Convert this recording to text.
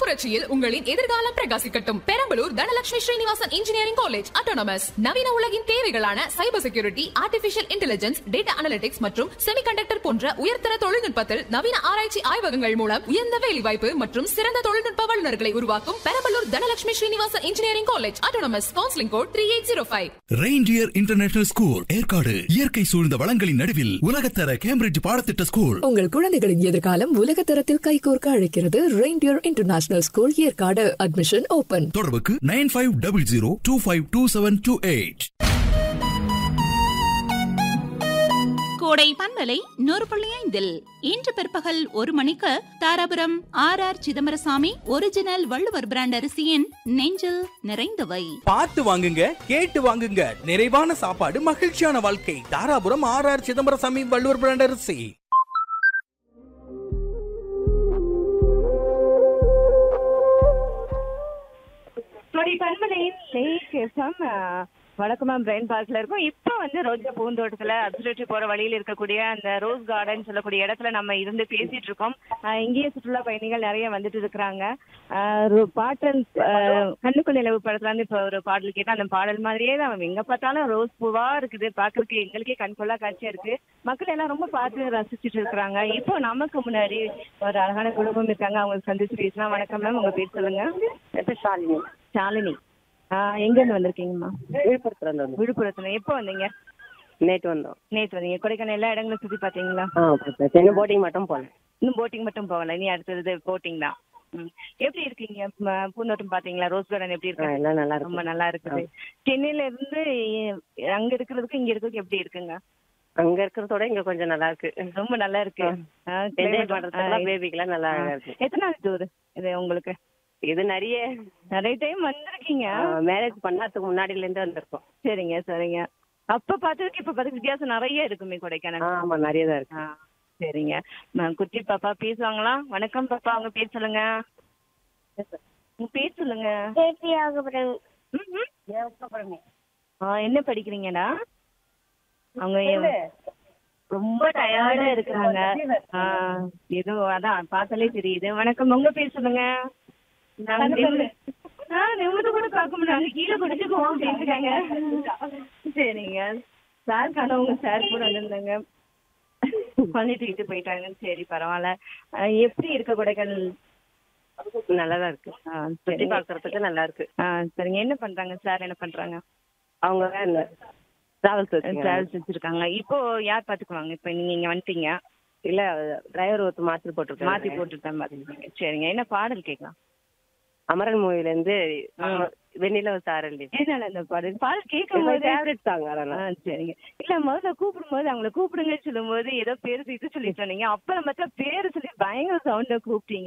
புரட்சியில் உங்களின் எதிர்காலம் பிரகாசிக்கட்டும் Perambalur Dhanalakshmi Srinivasan engineering college autonomous நவீன உலகின் தேவைகளான cyber security artificial intelligence data analytics மற்றும் செமிகண்டக்டர் போன்ற உயர்தர தொழில்நுட்பத்தில் நவீன ஆராய்ச்சி ஆய்வகங்கள் மூலம் உயர்ந்த வேலைவாய்ப்பு மற்றும் சிறந்த தொழில்நுட்ப வல்லுநர்களை உருவாக்கும் Perambalur Dhanalakshmi Srinivasan engineering college autonomous counselling code three eight zero five reindeer international school Yercaud இயற்கை சூழ்ந்த வளங்களின் நடுவில் உலகத்தர கேம்பிரிட்ஜ் பாடத்திட்ட ஸ்கூல் உங்கள் குழந்தைகளின் எதிர்காலம் உலக தரத்தில் கைகோர்க்க அழைக்கிறது reindeer international school Yercaud admission open தொடர்புக்கு nine five double zero two five two seven two eight Kodai பண்பலை நூறு புள்ளி ஐந்தில் இன்று பிற்பகல் ஒரு மணிக்கு Dharapuram R R Chidambarasamy original Valluvar brand அரிசியின் நெஞ்சில் நிறைந்தவை பார்த்து வாங்குங்க கேட்டு வாங்குங்க நிறைவான சாப்பாடு மகிழ்ச்சியான வாழ்க்கை Dharapuram R R Chidambarasamy Valluvar brand அரிசி கோடி பண்பலையின் லேக் எஃப்எம் வழக்கமா பிரெயின் பார்க்ல இருக்கும் இப்போ வந்து ரோஜா பூந்தோட்டத்துல அப்சர்வேட்டரி போற வழியில இருக்கக்கூடிய அந்த ரோஸ் கார்டன் சொல்லக்கூடிய இடத்துல நம்ம இருந்து பேசிட்டு இருக்கோம் ஆஹ் இங்கேயே சுற்றுலா பயணிகள் நிறைய வந்துட்டு இருக்கிறாங்க ஆஹ் ஒரு பாட்டல் ஆஹ் கண்ணுக்குள் நிலவு படத்துல இருந்து இப்போ ஒரு பாடல் கேட்டா அந்த பாடல் மாதிரியே தான் எங்க பார்த்தாலும் ரோஸ் பூவா இருக்குது பாக்குறதுக்கு எங்களுக்கே கண்கொள்ளா காட்சியா இருக்கு மக்கள் எல்லாம் ரொம்ப பார்த்து ரசிச்சுட்டு இருக்கிறாங்க இப்போ நமக்கு முன்னாடி ஒரு அழகான குடும்பம் இருக்காங்க அவங்க சந்திச்சு பேசலாம் வணக்கம் மேம் உங்க பேர் சொல்லுங்க ஷாலினி ஷாலினி ஆஹ் எங்க இருந்து வந்திருக்கீங்கம்மா விழுப்புரத்துல இருந்து வந்தோம். விழுப்புரத்துல எப்போ வந்தீங்க நேத்து வந்தோம் நேத்து வந்தீங்க கொடைக்கானல் எல்லா இடங்களும் சுத்தி பாத்தீங்களா ஆ பார்த்தேன். சின்ன போட்டிங் மட்டும் போனேன் இன்னும் போட்டிங் மட்டும் போகல இனி அடுத்தது போட்டிங் தான் ம். எப்படி இருக்கீங்க ம- பூந்தோட்டம் பாத்தீங்களா ரோஸ் கார்டன் எப்படி ஆ, இருக்கு எல்லாம் நல்லா ரொம்ப இருக்கு நல்லா இருக்குது சென்னையில இருந்து எ- அங்க இருக்கிறதுக்கு இங்க இருக்கிறதுக்கு எப்படி இருக்குங்க அங்க இருக்கிறதோட இங்க கொஞ்சம் நல்லா இருக்கு ரொம்ப நல்லா இருக்கு ஆ, என்ஜாய் climate- பண்றதுக்குலாம் ஆ, பேபிக்கெல்லாம் நல்லா ஆ. இருக்கு எத்தனை நாள் டூர் இது உங்களுக்கு இது நிறைய நிறைய டைம் வந்திருக்கீங்க மேரேஜ் பண்ணாதுக்கு முன்னாடில இருந்து வந்திருக்கோம் சரிங்க சரிங்க அப்ப பார்த்ததுக்கு இப்ப பார்த்ததுக்கு வித்தியாசம் நிறைய இருக்குமே கொடைக்கானல் ஆ, ஆமா நிறைய தான் இருக்கு ஆ, சரிங்க மேம் குட்டி பாப்பா பேசுவாங்களா வணக்கம் பாப்பா அவங்க பேர் சொல்லுங்க உங்க பேர் சொல்லுங்க ம்ஹும். ஆ, என்ன படிக்கிறீங்கடா அவங்க எ- ரொம்ப டயர்டா இருக்கிறாங்க ஆ, ஏதோ அதான் பார்த்தாலே தெரியுது வணக்கம் உங்க பேர் சொல்லுங்க நாங்க நிமிர்ந்து- ஆ, நிமிர்ந்து கூட பார்க்க முடியாது கீழே குடிச்சுக்குவோம் அப்படின்ட்டுருக்காங்க சரிங்க சார் காணவங்க சார் கூட வந்திருந்தாங்க குழந்தை தூக்கிட்டு போயிட்டாங்க சரி பரவாயில்ல ஆ, எப்படி இருக்க கொடைக்கானல் நல்லா தான் இருக்கு ஆ, சுத்தி சரிங்க. பாக்குறதுக்கு நல்லா இருக்கு ஆ, சரிங்க என்ன பண்றாங்க சார் என்ன பண்றாங்க அவங்க இந்த டிராவல்ஸ் டிராவல்ஸ் வச்சிருக்காங்க இப்போ யார் பாத்துக்குவாங்க இப்போ நீங்க இங்க வந்துட்டீங்க இல்ல டிரைவர் ஒருத்தர் மாத்தி போட்டிருக்காங்க மாத்தி போட்டுட்டு தான் பாத்துக்கீங்க சரிங்க என்ன பாடல் கேட்கலாம் அமரன் மூவில இருந்து ம். வெண்ணில சாரல் எதனால இந்த பாடல் பாடல் கேட்கும் போது ஃபேவரட் சாங் ஆ, அதெல்லாம் சரிங்க இல்ல முதல்ல கூப்பிடும் போது அவங்கள கூப்பிடுங்கன்னு சொல்லும் போது ஏதோ பேரு இது சொல்லி சொன்னீங்க அப்புறம் பார்த்தா பேரு சொல்லி பயங்கர சவுண்ட கூப்பிட்டீங்க